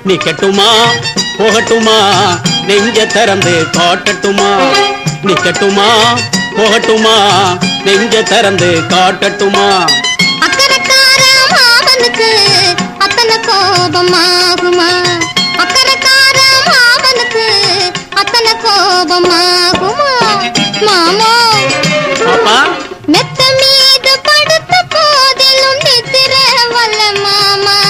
நிக்கட்டுமா போகட்டுமா நெஞ்ச திறந்து காட்டட்டுமா நிக்கட்டுமா போகட்டுமா நெஞ்ச திறந்து காட்டட்டுமா அக்கறக்கார மாமனுக்கு அத்தனை கோபமாகுமா அக்கறக்கார மாமனுக்கு அத்தனை கோபமாகுமா மாமோ பாப்பா மெத்த மீது படுத்த போதிலும் நித்திர வல்ல மாமா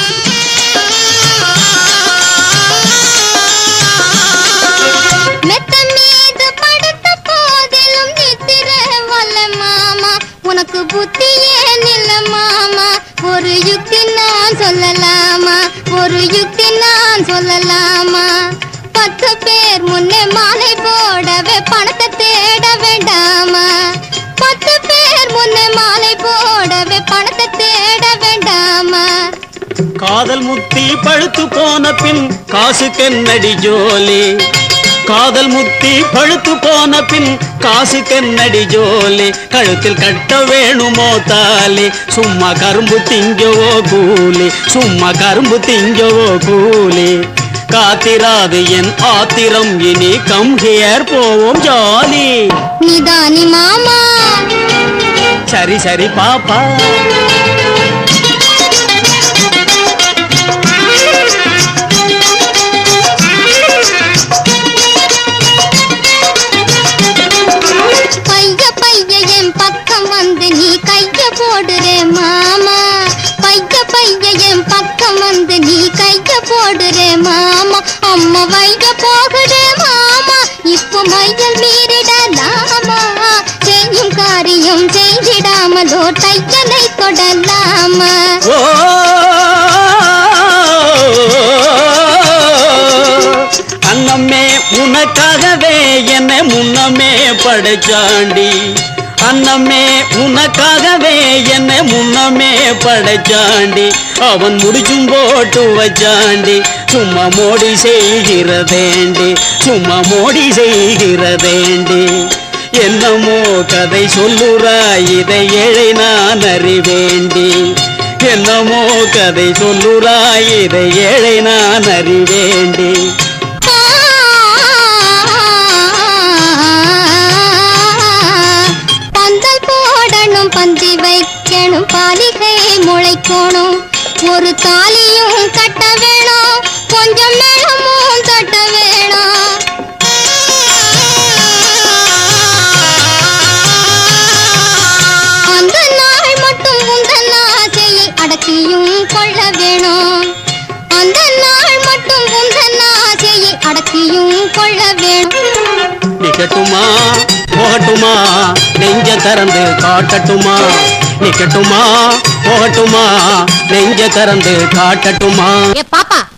மெத்த மீது படுத்த போதிலும் நித்திர வல்ல மாமா உனக்கு புத்தியே நில்ல மாமா ஒரு யுக்தி நான் சொல்லலாமா ஒரு யுக்தி நான் சொல்லலாமா பத்து பேர் முன்னே மாலை போடவே பணத்தை தேட வேண்டாமா பத்து பேர் முன்னே மாலை போடவே பணத்தை தேட வேண்டாமா காதல் முத்தி பழுத்து போன பின் காசுக்கென்னடி ஜோலி காதல் முத்தி பழுத்து போன பின் காசுக்கென்னடி ஜோலி கழுத்தில் கட்ட வேணுமோ தாலி சும்மா கரும்பு திங்கவோ கூலி சும்மா கரும்பு திங்கவோ கூலி காத்திராது என் ஆத்திரம் இனி கம் ஹியர் போவோம் ஜாலி நிதானி மாமா சரி சரி பாப்பா பைய பைய என் பக்கம் வந்து நீ கைய போடுறே மாமா பைய பைய என் பக்கம் வந்து நீ கைய போடுறே மாமா அம்மா வைய போகுதே மாமா இப்போ மையல் மீறிடலாமா செய்யும் காரியம் செய்திடாமலோ தையலை தொடலாமா ஓ அன்னமே உனக்காகவே என்னை முன்னமே படைச்சாண்டி அன்னமே உனக்காகவே என்னை முன்னமே படைச்சாண்டி அவன் முடிச்சும் போட்டு வச்சாண்டி சும்மா மோடி செய்கிறதேண்டி சும்மா மோடி செய்கிறதேண்டி என்னமோ கதை சொல்லுறாய் இதை ஏழை நான் அறிவேண்டி என்னமோ கதை சொல்லுறாய் இதை ஏழை நான் அறிவேண்டி பந்தல் போடணும் பந்தி வைக்கணும் பாலிகை முளைக்கணும் ஒரு தாலியும் கட்ட வேணும் கொஞ்சம் மேளமும் தட்ட வேணும் அந்த நாள் மட்டும் உந்தன் ஆசையை அடக்கியும் கொள்ள வேணும் அந்த நாள் மட்டும் உந்தன் ஆசையை அடக்கியும் கொள்ள வேணும் நிக்கட்டுமா போகட்டுமா நெஞ்ச திறந்து காட்டட்டுமா நிக்கட்டுமா போகட்டுமா நெஞ்ச திறந்து காட்டட்டுமா ஏ பாப்பா